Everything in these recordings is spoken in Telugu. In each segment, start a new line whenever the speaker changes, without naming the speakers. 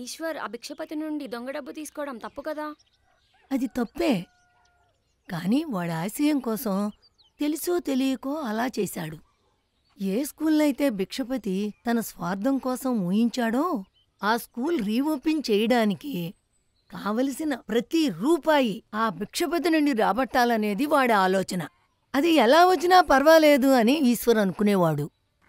ఈశ్వర్ ఆ భిక్షపతి నుండి దొంగ డబ్బు తీసుకోవడం తప్పు కదా
అది తప్పే కాని వాడి ఆశయం కోసం తెలుసో తెలియకో అలా చేశాడు ఏ స్కూల్నైతే భిక్షపతి తన స్వార్థం కోసం ఊహించాడో ఆ స్కూల్ రీఓపెన్ చేయడానికి కావలసిన ప్రతి రూపాయి ఆ భిక్షపతి నుండి రాబట్టాలనేది వాడి ఆలోచన అది ఎలా వచ్చినా పర్వాలేదు అని ఈశ్వర్ అనుకునేవాడు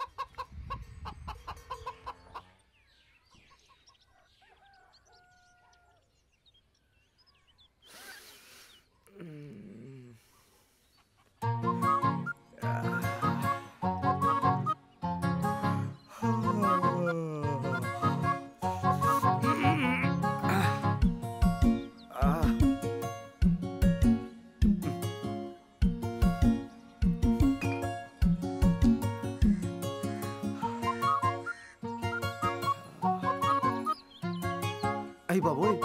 అయ్యి బాబోయ్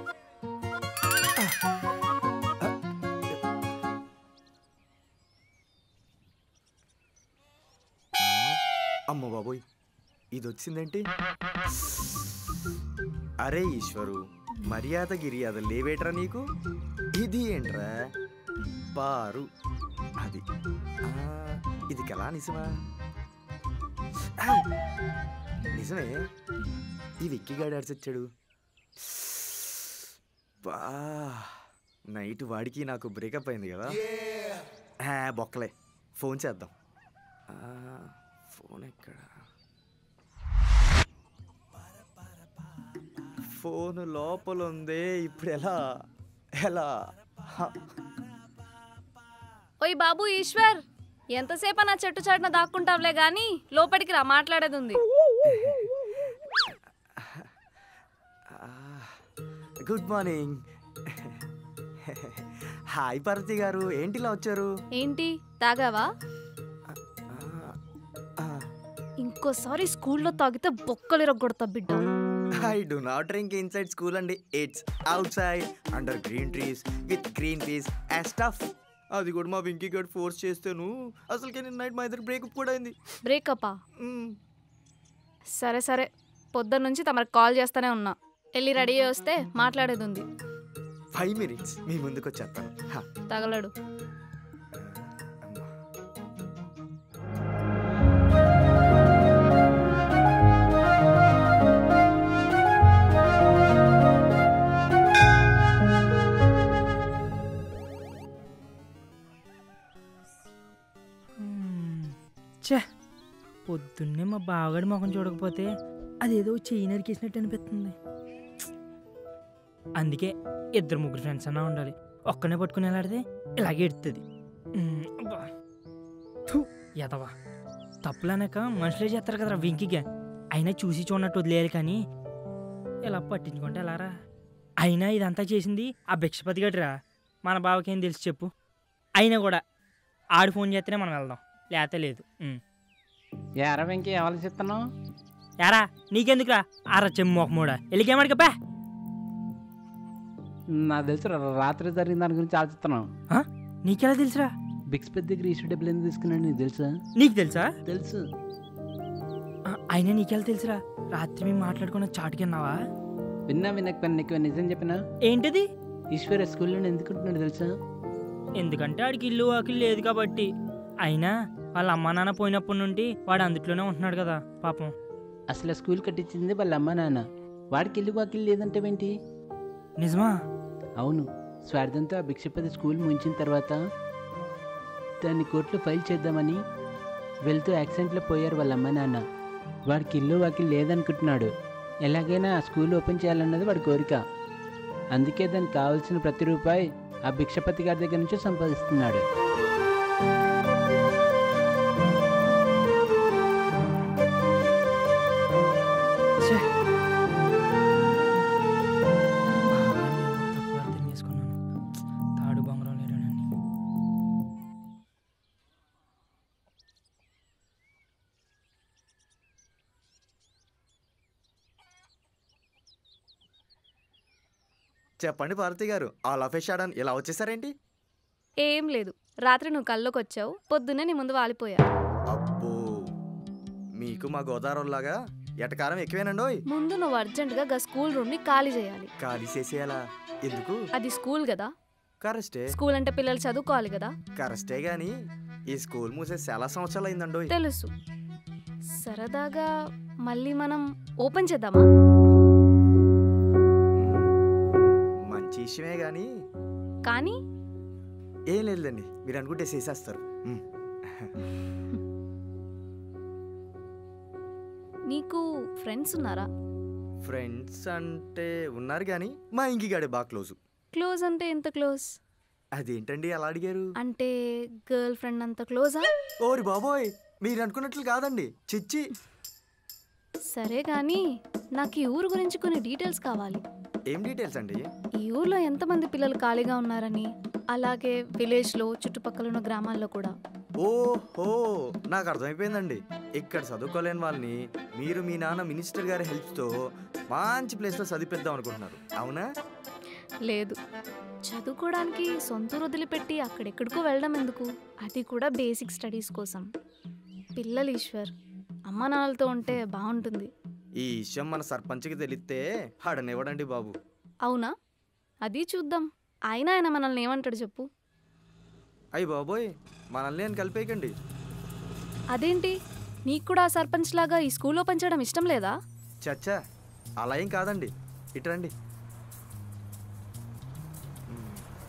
అమ్మ బాబోయ్ ఇది వచ్చిందేంటి అరే ఈశ్వరు మర్యాద గిరియాద లేవేట్రా నీకు ఇది ఏంట్రా బారు అది ఆ, ఇది కలా నిజమా ఆ, నిజమే ఈ విక్కిగాడు అడిచొచ్చాడు బా నైట్ వాడికి నాకు బ్రేకప్ అయింది కదా ఆ, బొక్కలే ఫోన్ చేద్దాం ఆ, ఫోన్ ఎక్కడ ఫోన్ లోపల ఉంది ఇప్పుడు ఎలా ఎలా హ,
ఓయ్ బాబు ఈశ్వర్ ఎంతసేపు నా చెట్టు చాటున దాక్కుంటావులే గాని లోపలికి రా మాట్లాడేది ఉంది
ఆ, గుడ్ మార్నింగ్ హాయ్ పార్వతి గారు ఏంటి ఇలా వచ్చారు
ఏంటి తాగావా
ఆ, ఆ,
ఇంకోసారి స్కూల్లో తాగితే బొక్కలు ఇరగొడతా బిడ్డ
I do not drink inside school అండి it's outside under green trees with green trees and stuff అది కూడా మా వెంకీ గడ్ ఫోర్స్ చేస్తాను అసలుకే నేను నైట్ మా ఇద్దరు బ్రేకప్ కూడా అయింది
బ్రేకప్పా
మ్మ్.
సరే సరే పొద్దున్న నుంచి తమరికి కాల్ చేస్తానే ఉన్నా వెళ్ళి రెడీ అయ్యి వస్తే మాట్లాడేది ఉంది
ఫైవ్ మినిట్స్ మీ ముందుకు వచ్చేస్తాను హా.
తగలడు
అమ్మా.
ఛే పొద్దున్నే మా బావగాడి ముఖం చూడకపోతే అదేదో చెయ్యి నరికేసినట్టు అనిపిస్తుంది అందుకే ఇద్దరు ముగ్గురు ఫ్రెండ్స్ అన్నా ఉండాలి ఒక్కనే పట్టుకుని వెళ్ళాడితే ఇలాగే ఎడుతుంది ఎదవా తప్పులనక మనుషులే చేస్తారు కదరా వెంకిగా అయినా చూసి చూడనట్టు వదిలేయాలి కానీ ఇలా పట్టించుకుంటే ఎలారా అయినా ఇదంతా చేసింది ఆ భిక్షపతి గడిరా మన బావకేం తెలుసు చెప్పు అయినా కూడా ఆడు ఫోన్ చేస్తేనే మనం వెళ్దాం లేతే లేదు ఉమ్.
ఎరా వెంకీ ఆలోచిస్తున్నావు
యారా నీకెందుకురా ఆరా చెమ్ము ఒక మూడ ఎలికేమాడికి బా
నాకు తెలుసు రా- రాత్రి జరిగిన దాని గురించి ఆలోచిస్తున్నావు
నీకెలా తెలుసురా
బిగ్స్ పెద్ద దగ్గర ఈస్టర్ డబ్బులు ఎందుకు తీసుకున్నాడు నీకు తెలుసా
నీకు తెలుసా
తెలుసు
ఆ, అయినా నీకెలా తెలుసురా రాత్రి మేము మాట్లాడుకున్న చాటుకెన్నావా
విన్నా వినకపోయినా నీకు నిజం చెప్పినా
ఏంటిది
ఈశ్వర స్కూల్లో ఎందుకుంటున్నాడు తెలుసా
ఎందుకంటే ఆడికి ఇల్లు వాకిల్ లేదు కాబట్టి అయినా వాళ్ళ అమ్మా నాన్న పోయినప్పటి నుండి వాడు అందుట్లోనే ఉంటున్నాడు కదా పాపం
అసలు ఆ స్కూల్ కట్టించింది వాళ్ళ అమ్మ నాన్న వాడికి ఇల్లు వాకిల్ లేదంటే ఏంటి
నిజమా
అవును స్వార్థంతో ఆ భిక్షపతి స్కూల్ ముంచిన తర్వాత దాన్ని కోర్టులో ఫైల్ చేద్దామని వెళ్తూ యాక్సిడెంట్లో పోయారు వాళ్ళ అమ్మ నాన్న వాడికి ఇల్లు వాకిల్ లేదనుకుంటున్నాడు ఎలాగైనా ఆ స్కూల్ ఓపెన్ చేయాలన్నది వాడి కోరిక అందుకే దానికి కావాల్సిన ప్రతి రూపాయి ఆ భిక్షపతి గారి దగ్గర నుంచి సంపాదిస్తున్నాడు
ఛే. బాగా నేను తప్పు అర్థం చేసుకున్నాను తాడు బొంగరం లేడనని
చెప్పండి పార్వతి గారు ఆ లఫేష్ ఆడన్ ఇలా వచ్చేసారేంటి
ఏం లేదు రాత్రి నువ్వు కల్లోకి వచ్చావు పొద్దున్నే నీ ముందు వాలిపోయా
అబ్బో మీకు మా గోదావరిలాగా ఎటకారం ఎక్కువేనండోయ్
ముందు నువ్వు అర్జెంటుగా గా స్కూల్ రూమ్ని ఖాళీ చేయాలి
ఖాళీ చేసేయాలా ఎందుకు
అది స్కూల్ కదా
కరెస్టే
స్కూల్ అంటే పిల్లలు చదువుకోవాలి కదా
కరెస్టే గాని ఈ స్కూల్ మూసే చాలా సంవత్సరాలు అయిందండోయ్
తెలుసు సరదాగా మళ్ళీ మనం ఓపెన్ చేద్దామా
మంచి విషయమే గాని
కానీ
ఏం లేదండి మీరు అనుకుంటే చేసేస్తారు మ్.
నీకు ఫ్రెండ్స్ ఉన్నారా
ఫ్రెండ్స్ అంటే ఉన్నారు కానీ మా ఇంకిగాడే బాగా క్లోజు
క్లోజ్ అంటే ఎంత క్లోజ్
అదేంటండి అలా అడిగారు
అంటే గర్ల్ ఫ్రెండ్ అంత క్లోజా
ఓరి బాబోయ్ మీరు అనుకున్నట్లు కాదండి చిచ్చి
సరే కానీ నాకు ఈ ఊరు గురించి కొన్ని డీటెయిల్స్ కావాలి
ఏం డీటెయిల్స్ అండి
ఈ ఊర్లో ఎంతమంది పిల్లలు ఖాళీగా ఉన్నారని అలాగే విలేజ్లో చుట్టుపక్కల ఉన్న గ్రామాల్లో కూడా
ఓహో నాకు అర్థమైపోయిందండి ఇక్కడ చదువుకోలేని వాళ్ళని మీరు మీ నాన్న మినిస్టర్ గారి హెల్ప్తో మంచి ప్లేస్లో చదివిద్దాం అనుకుంటున్నారు అవునా
లేదు చదువుకోవడానికి సొంత ఊరు వదిలిపెట్టి అక్కడెక్కడికో వెళ్ళడం ఎందుకు అది కూడా బేసిక్ స్టడీస్ కోసం పిల్లలు ఈశ్వర్ అమ్మ నాన్నలతో ఉంటే బాగుంటుంది
ఈ విషయం మన సర్పంచ్కి తెలిస్తే హడనివ్వడండి బాబు
అవునా అది చూద్దాం అయినా ఆయన మనల్ని ఏమంటాడు చెప్పు
అయ్యి బాబోయ్ మనల్ని నేను కలిపేయకండి
అదేంటి నీకు కూడా సర్పంచ్ లాగా ఈ స్కూల్లో పనిచేయడం ఇష్టం లేదా
చచ్చా అలా ఏం కాదండి ఇటురండి మ్మ్.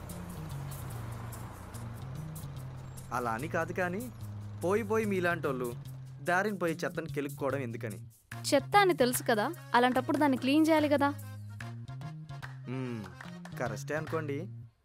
అలా అని కాదు కానీ పోయి పోయి మీలాంటి వాళ్ళు దారిని పోయి చెత్తని కెలుక్కోవడం ఎందుకని
చెత్త అని తెలుసు కదా అలాంటప్పుడు దాన్ని క్లీన్ చేయాలి కదా
మ్మ్. కరెస్టే అనుకోండి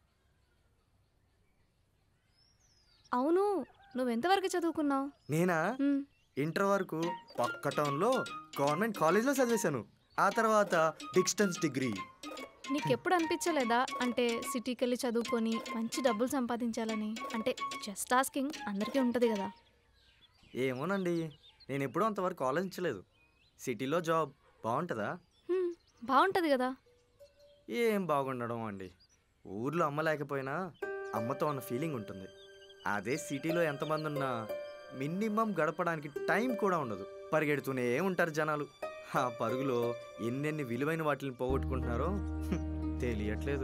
అవును నువ్వెంతవరకు చదువుకున్నావు
నేనా
మ్,
ఇంటర్ వరకు పక్క టౌన్లో గవర్నమెంట్ కాలేజ్లో చదివేశాను ఆ తర్వాత డిస్టెన్స్ డిగ్రీ
నీకెప్పుడు అనిపించలేదా అంటే సిటీకి వెళ్ళి చదువుకొని మంచి డబ్బులు సంపాదించాలని అంటే జస్ట్ ఆస్కింగ్ అందరికీ ఉంటుంది కదా
ఏమోనండి నేను ఎప్పుడూ అంతవరకు ఆలోచించలేదు సిటీలో జాబ్ బాగుంటుందా
హ్మ్, బాగుంటుంది కదా
ఏం బాగుండడం అండి ఊర్లో అమ్మ లేకపోయినా అమ్మతో ఉన్న ఫీలింగ్ ఉంటుంది అదే సిటీలో ఎంతమంది ఉన్నా మినిమం గడపడానికి టైం కూడా ఉండదు పరిగెడుతూనే ఉంటారు జనాలు ఆ పరుగులో ఎన్నెన్ని విలువైన వాటిని పోగొట్టుకుంటున్నారో హ్మ్, తెలియట్లేదు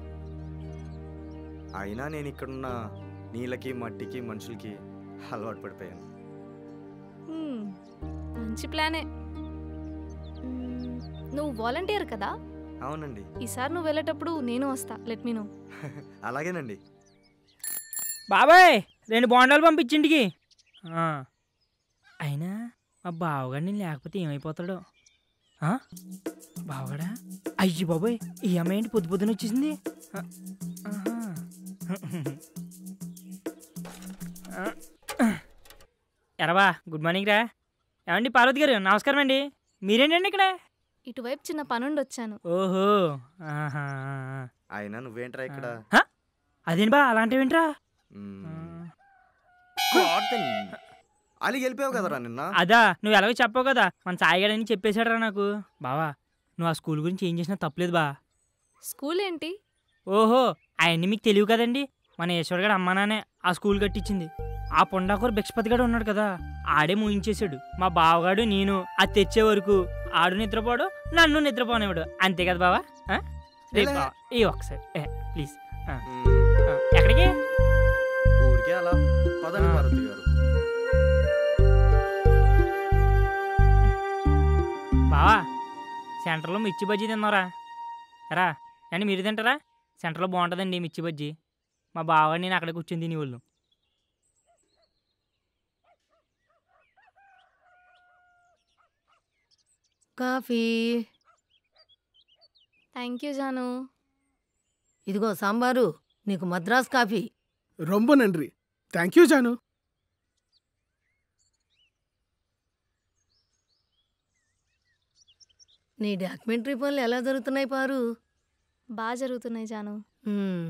అయినా నేను ఇక్కడున్న నీళ్ళకి మట్టికి మనుషులకి అలవాటు పడిపోయాను
హ్మ్, మంచి ప్లానే మ్, నువ్వు వాలంటీర్ కదా
అవునండి
ఈసారి నువ్వు వెళ్ళేటప్పుడు నేను వస్తా లెట్ మీ నో
అలాగేనండి
బాబాయ్ రెండు బోండాలు పంపించిండికి ఆ. అయినా మా బావగాడిని లేకపోతే ఏమైపోతాడో ఆ? బావగాడా అయ్యి బాబాయ్ ఈ అమ్మాయి ఏంటి పొద్దు పొద్దున వచ్చేసింది ఆ, ఆహా. ఆ. ఎరవా గుడ్ మార్నింగ్ రా ఏమండి పార్వతి గారు నమస్కారం అండి మీరేంటండి ఇక్కడ
ఇటువైపు చిన్న పనుండి వచ్చాను
ఓహో ఆహా.
అయినా నువ్వేంట్రా ఇక్కడ
అదేంటి బా అలాంటివేంట్రా
మ్మ్. కాటన్. అలిగి వెళ్ళిపోయావు కదరా నిన్న
అదా నువ్వు ఎలాగో చెప్పావు కదా మన సాయిగాడని చెప్పేశాడరా నాకు బావా నువ్వు ఆ స్కూల్ గురించి ఏం చేసినా తప్పలేదు బా
స్కూల్ ఏంటి
ఓహో అవన్నీ మీకు తెలియవు కదండి మన ఈశ్వర్ గారు అమ్మా నాన్నే ఆ స్కూల్ కట్టించింది ఆ పొండాకూర భిక్షపతి గారు ఉన్నాడు కదా ఆడే ముయించేశాడు మా బావగాడు నేను అది తెచ్చే వరకు ఆడు నిద్రపోడు నన్ను నిద్రపోనివాడు అంతే కదా బావా ఆ? రేపు
లే.
బావా, ఈ ఒకసారి ఏ, ప్లీజ్
మ్మ్.
ఆ, ఎక్కడికి
ఊరికే అలా పదండి
ఆ.
పార్వతి గారు
బావా సెంటర్లో మిర్చి బజ్జీ తిన్నారా రా అని మీరు తింటారా సెంటర్లో బాగుంటుందండి మిర్చి బజ్జీ మా బావగాడు నేను అక్కడ కూర్చొని తినేవాళ్ళు
కాఫీ
థ్యాంక్ యూ జాను
ఇదిగో సాంబారు నీకు మద్రాస్ కాఫీ
ரொம்ப நன்றி தேங்க்யூ ஜானு
నీ డాక్యుమెంటరీ పనులు ఎలా జరుగుతున్నాయి పారు
బాగా జరుగుతున్నాయి జాను
మ్మ్.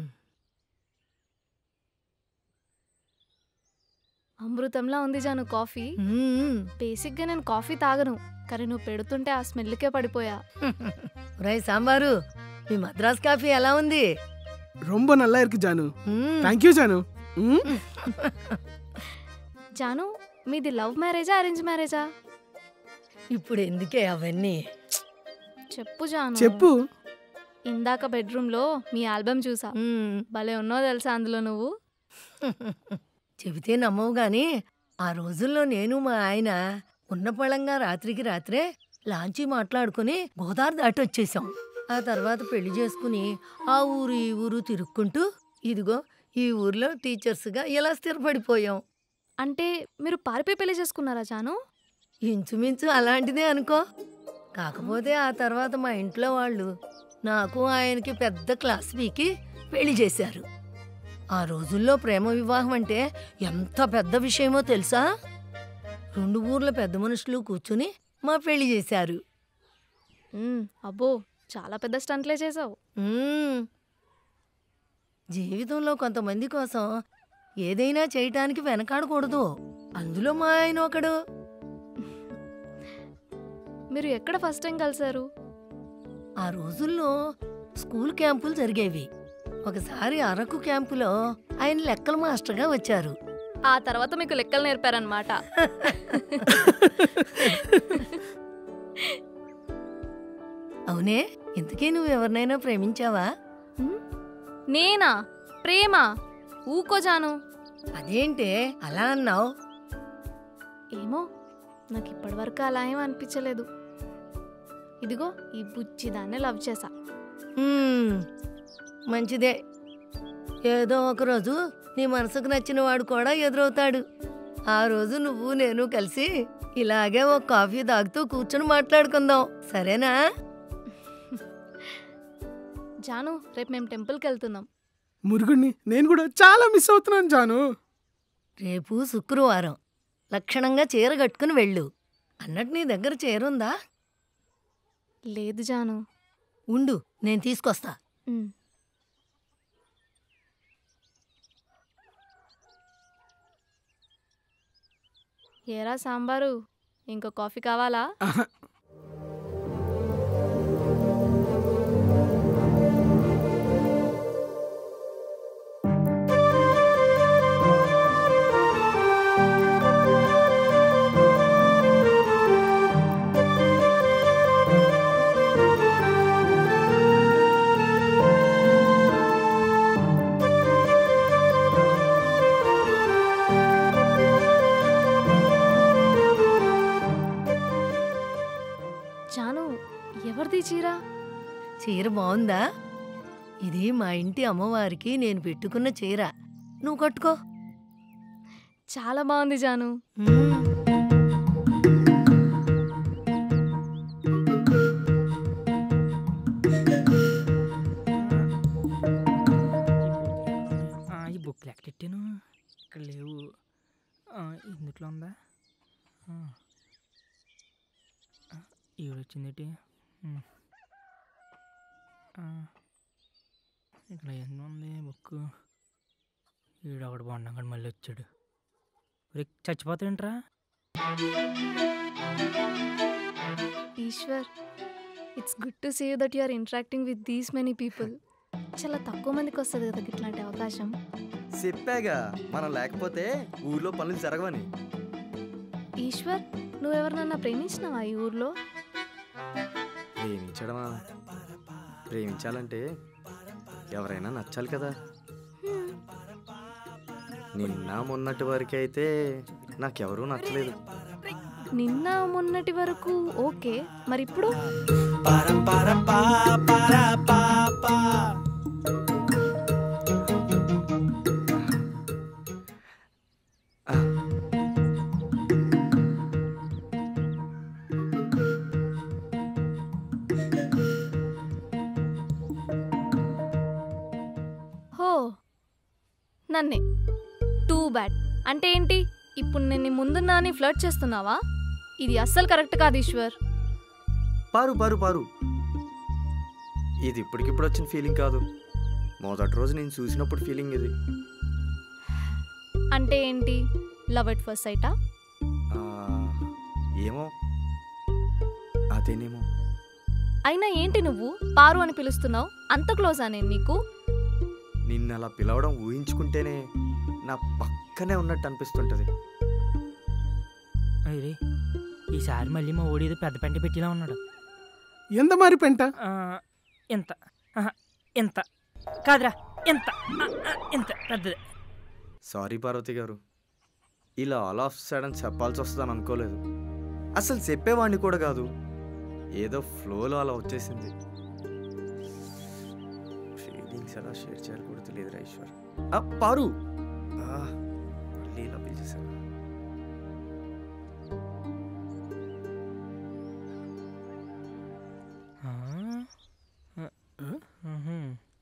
అమృతంలా ఉంది జాను కాఫీ
మ్మ్.
బేసిక్గా నేను కాఫీ తాగను కానీ నువ్వు పెడుతుంటే ఆ స్మెల్కే పడిపోయా
ఒరేయ్ సాంబారు మీ మద్రాస్ కాఫీ ఎలా ఉంది
ரொம்ப நல்லா இருக்கு ஜானு
మ్మ్.
தேங்க்யூ ஜானு ம்
జాను మీది లవ్ మ్యారేజా అరేంజ్ మ్యారేజా
ఇప్పుడు ఎందుకే అవన్నీ
చెప్పు జాను
చెప్పు
ఇందాక బెడ్రూమ్లో మీ ఆల్బమ్ చూసా
మ్మ్.
భలే ఉన్నావు తెలుసా అందులో నువ్వు
చెబితే నమ్మవు గాని ఆ రోజుల్లో నేను మా ఆయన ఉన్న పళంగా రాత్రికి రాత్రే లాంచీ మాట్లాడుకుని గోదావరి దాటి వచ్చేసాం ఆ తర్వాత పెళ్లి చేసుకుని ఆ ఊరు ఈ ఊరు తిరుక్కుంటూ ఇదిగో ఈ ఊర్లో టీచర్స్గా ఇలా స్థిరపడిపోయాం
అంటే మీరు పారిపోయి పెళ్లి చేసుకున్నారా జాను
ఇంచుమించు అలాంటిదే అనుకో కాకపోతే ఆ తర్వాత మా ఇంట్లో వాళ్ళు నాకు ఆయనకి పెద్ద క్లాస్ పీకి పెళ్లి చేశారు ఆ రోజుల్లో ప్రేమ వివాహం అంటే ఎంత పెద్ద విషయమో తెలుసా రెండు ఊర్ల పెద్ద మనుషులు కూర్చుని మా పెళ్లి చేశారు
మ్మ్, అబ్బో చాలా పెద్ద స్టంట్లే చేసావు
మ్మ్. జీవితంలో కొంతమంది కోసం ఏదైనా చేయటానికి వెనకాడకూడదు అందులో మా ఆయన ఒకడు
మీరు ఎక్కడ ఫస్ట్ టైం కలిసారు
ఆ రోజుల్లో స్కూల్ క్యాంపులు జరిగేవి ఒకసారి అరకు క్యాంపులో ఆయన లెక్కల మాస్టర్గా వచ్చారు
ఆ తర్వాత మీకు లెక్కలు నేర్పారనమాట
అవునే ఇంతకీ నువ్వు ఎవరినైనా ప్రేమించావా
నేనా ప్రేమ ఊకో జాను
అదేంటే అలా అన్నావు
ఏమో నాకు ఇప్పటివరకు అలా ఏం అనిపించలేదు ఇదిగో ఈ బుచ్చి దాన్ని లవ్ చేసా
మంచిదే ఏదో ఒకరోజు నీ మనసుకు నచ్చిన వాడు కూడా ఎదురవుతాడు ఆ రోజు నువ్వు నేను కలిసి ఇలాగే ఒక కాఫీ తాగుతూ కూర్చొని మాట్లాడుకుందాం సరేనా
జాను రేపు మేము టెంపుల్కి వెళ్తున్నాం
మురుగుడిని నేను కూడా చాలా మిస్ అవుతున్నాను జాను
రేపు శుక్రవారం లక్షణంగా చీర కట్టుకుని వెళ్ళు అన్నట్టు నీ దగ్గర చీర ఉందా
లేదు జాను
ఉండు నేను తీసుకొస్తా
ఉమ్. ఏరా సాంబారు ఇంకో కాఫీ కావాలా జాను ఎవరిది చీర
చీర బాగుందా ఇది మా ఇంటి అమ్మవారికి నేను పెట్టుకున్న చీర నువ్వు కట్టుకో
చాలా బాగుంది జాను
మ్మ్.
ఆ, ఈ బుక్ ఎక్కడెట్టాను ఇక్కడ లేవు ఆ, ఇందుట్లో ఉందా ఆ. ఆ, ఈవిడ వచ్చిందేటి ఉమ్. ఆ, ఇక్కడ ఎన్ని ఉంది బుక్ ఈడు ఒకడు బాగున్నాక మళ్ళీ వచ్చాడు రే చచ్చిపోతాయంట్రా
Eshwar it's good to see that you are interacting with these many people చాలా తక్కువ మందికి వస్తుంది కదా ఇట్లాంటి అవకాశం
చెప్పాగా మనం లేకపోతే ఊర్లో పనులు జరగవని
ఈశ్వర్ నువ్వెవరినన్నా ప్రేమించినావా ఈ ఊర్లో
ప్రేమించడమా ప్రేమించాలంటే ఎవరైనా నచ్చాలి కదా నిన్న మొన్నటి వరకు అయితే నాకెవరూ నచ్చలేదు
నిన్న మొన్నటి వరకు ఓకే మరి ఇప్పుడు హో నన్నే టూ బ్యాడ్ అంటే ఏంటి ఇప్పుడు నేను నీ ముందున్నా అని ఫ్లర్ట్ చేస్తున్నావా ఇది అస్సలు కరెక్ట్ కాదు ఈశ్వర్
పారు పారు పారు ఇది ఇప్పటికిప్పుడు వచ్చిన ఫీలింగ్ కాదు మొదటి రోజు నేను చూసినప్పుడు ఫీలింగ్ ఇది
అంటే ఏంటి లవ్ ఎట్ ఫస్ట్ సైటా
ఆ, ఏమో అదేనేమో
అయినా ఏంటి నువ్వు పారు అని పిలుస్తున్నావు అంత క్లోజా నేను నీకు
నిన్ను అలా పిలవడం ఊహించుకుంటేనే నా పక్కనే ఉన్నట్టు అనిపిస్తుంటది
అయ్యి ఈసారి మళ్ళీ మా ఓడి ఏదో పెద్ద పెంట పెట్టిలా ఉన్నాడు
ఎంత మరి పెంట
ఆ, ఎంత ఆహా, ఎంత కాదురా ఎంత ఆ, ఆ, ఎంత పెద్దది
సారీ పార్వతి గారు ఇలా ఆల్ ఆఫ్ సడన్ చెప్పాల్సి వస్తుందని అనుకోలేదు అసలు చెప్పేవాడిని కూడా కాదు ఏదో ఫ్లోలో అలా వచ్చేసింది ఫీలింగ్స్ ఎలా షేర్ చేయాలి కూడా తెలియదు ఈశ్వర్ ఆ, పారు ఆ, మళ్ళీ ఇలా పిలిచేశారు
ఆ? ఆ, మ్హూ.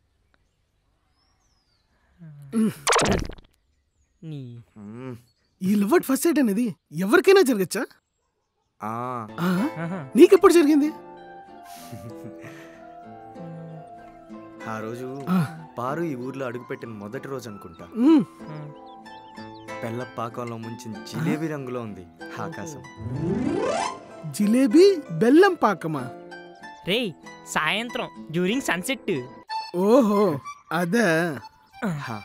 నీ
మ్మ్.
ఈ లవ్ అట్ ఫస్ట్ సైట్ అనేది ఎవరికైనా జరగచ్చా
ఆ,
ఆ,
ఆహా.
నీకెప్పుడు జరిగింది
ఆ రోజు
ఆ,
పారు ఈ ఊర్లో అడుగుపెట్టిన మొదటి రోజు అనుకుంటా
ఉమ్,
ఆ.
పెళ్ళ పాకంలో ముంచిన జిలేబీ రంగులో ఉంది ఆకాశం
జిలేబీ బెల్లం పాకమా
రేయ్ సాయంత్రం డ్యూరింగ్ సన్సెట్
ఓహో అదే
హా,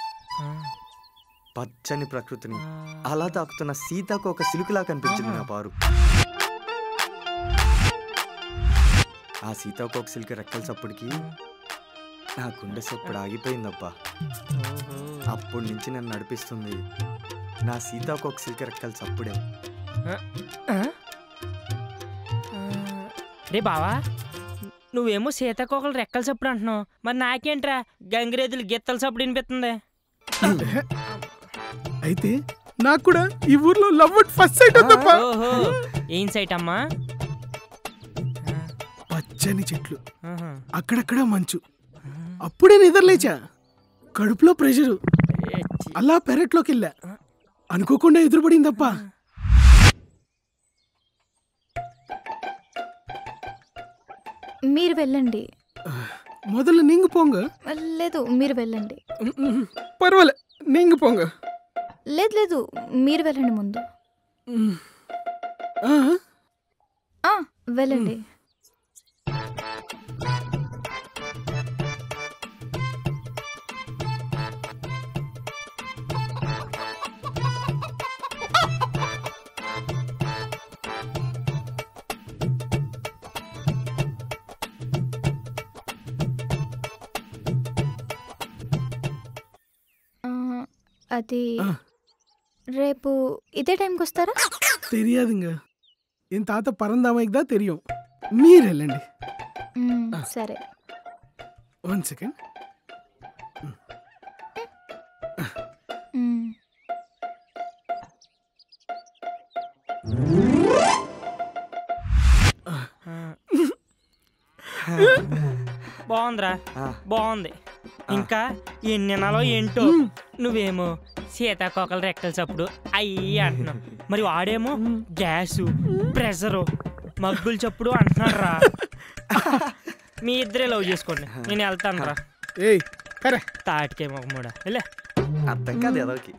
పచ్చని ప్రకృతిని అలా తాకుతున్న సీతకు ఒక సిలుకులా కనిపించింది నా పారు ఆ సీతాకోక సిల్క్ రెక్కల చప్పుడుకి నా గుండె సప్పుడు ఆగిపోయిందబ్బా అప్పటి నుంచి నన్ను నడిపిస్తుంది నా సీతాకోక సిల్క్ రెక్కల చప్పుడే
రే బావా నువ్వేమో సీతాకోకలు రెక్కల చప్పుడు అంటున్నావు మరి నాకేంట్రా గంగిరేదులు గిత్తల చప్పుడు వినిపిస్తుంది
అయితే నాకు కూడా ఈ ఊర్లో లవ్ అట్ ఫస్ట్ సైట్ ఉందప్పా
ఓహో ఏం సైట్ అమ్మా
పచ్చని చెట్లు
ఆహా.
అక్కడక్కడ మంచు అప్పుడే నిద్రలేచా కడుపులో ప్రెషరు
ఏ చి-
అలా పెరట్లోకి వెళ్ళా అనుకోకుండా ఎదురుపడిందప్పా
మీరు వెళ్ళండి
మొదలు నింగు పోంగ
లేదు మీరు వెళ్ళండి
పర్వాలే నింగు పోంగ
లేదు లేదు మీరు వెళ్ళండి ముందు
ఆ,
ఆ, వెళ్ళండి ఆ, అది
ఆ.
రేపు ఇదే టైంకి వస్తారా
தெரியாதுங்க என் தாத்தா பறந்தாமைக்கு தான் தெரியும் మీరు వెళ్ళండి
మ్, సరే
వన్ సెకండ్
మ్.
బాగుందిరా
ఆ,
బాగుంది ఇంకా ఎన్ని నెలలో ఏంటో నువ్వేమో సీతాకోకల రెక్కల చప్పుడు అయ్యి అంటున్నావు మరి వాడేమో గ్యాసు ప్రెషరు మగ్గుల చప్పుడు అంటున్నాడు రా మీ ఇద్దరే లవ్ చేసుకోండి నేను వెళ్తాను రా
ఏయ్ కరే
తాటికే మొగ మూడ వెళ్ళే
అర్థం కాదు ఎదవకి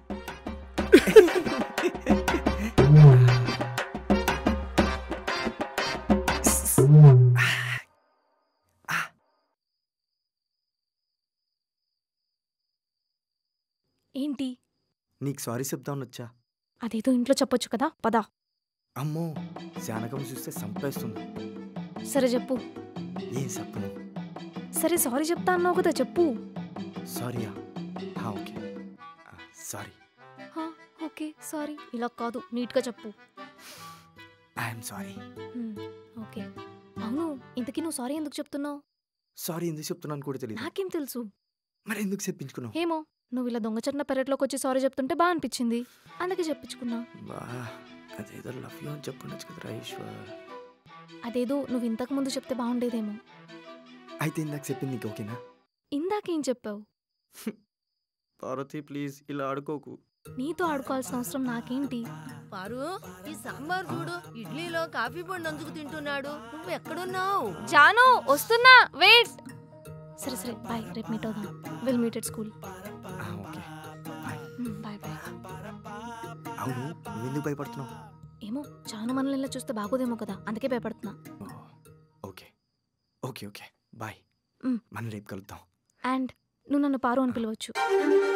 ఏంటి
నీకు సారీ చెప్దామని వచ్చా
అదేదో ఇంట్లో చెప్పొచ్చు కదా పదా
అమ్మో శానకం చూస్తే సంపేస్తుంది
సరే చెప్పు
ఏం చెప్పను
సరే సారీ చెప్తా అన్నావు కదా చెప్పు
సారీయా ఓకే సారీ
హా, ఓకే సారీ ఇలా కాదు నీట్గా చెప్పు
ఐఎమ్ సారీ
హ్మ్, ఓకే అవును ఇంతకీ నువ్వు సారీ ఎందుకు చెప్తున్నావు
సారీ ఎందుకు చెప్తున్నాను కూడా తెలియదు
నాకేం తెలుసు
మరి ఎందుకు చెప్పించుకున్నావు
ఏమో నువ్వు ఇలా దొంగచట్న పెరట్లోకి వచ్చి సారీ చెప్తుంటే బాగా అనిపించింది అందుకే చెప్పించుకున్నా
బా అదేదో లవ్ యూ అని చెప్పుండొచ్చు కదరా ఈశ్వర్
అదేదో నువ్వు ఇంతకు ముందు చెప్తే బాగుండేదేమో
అయితే ఇందాక చెప్పింది నీకు ఓకేనా
ఇందాకేం చెప్పావు
పార్వతి ప్లీజ్ ఇలా ఆడుకోకు
నీతో ఆడుకోవాల్సిన అవసరం నాకేంటి
పారు ఈ సాంబార్ చూడు ఇడ్లీలో కాఫీ పొడి నంచుకు తింటున్నాడు నువ్వు ఎక్కడున్నావు
జాను వస్తున్నా వెయిట్ సరే సరే బాయ్ రేపు మీట్ అవుదాం విల్ మీట్ ఎట్ స్కూల్
ఆ, ఓకే బాయ్
బాయ్ బాయ్
అవును నువ్వెందుకు భయపడుతున్నావు
ఏమో జాను మనల్ని ఇలా చూస్తే బాగోదేమో కదా అందుకే భయపడుతున్నా
ఓ, ఓకే ఓకే ఓకే బాయ్
మ్.
మనం రేపు కలుద్దాం
అండ్ నువ్వు నన్ను పారు అని పిలవచ్చు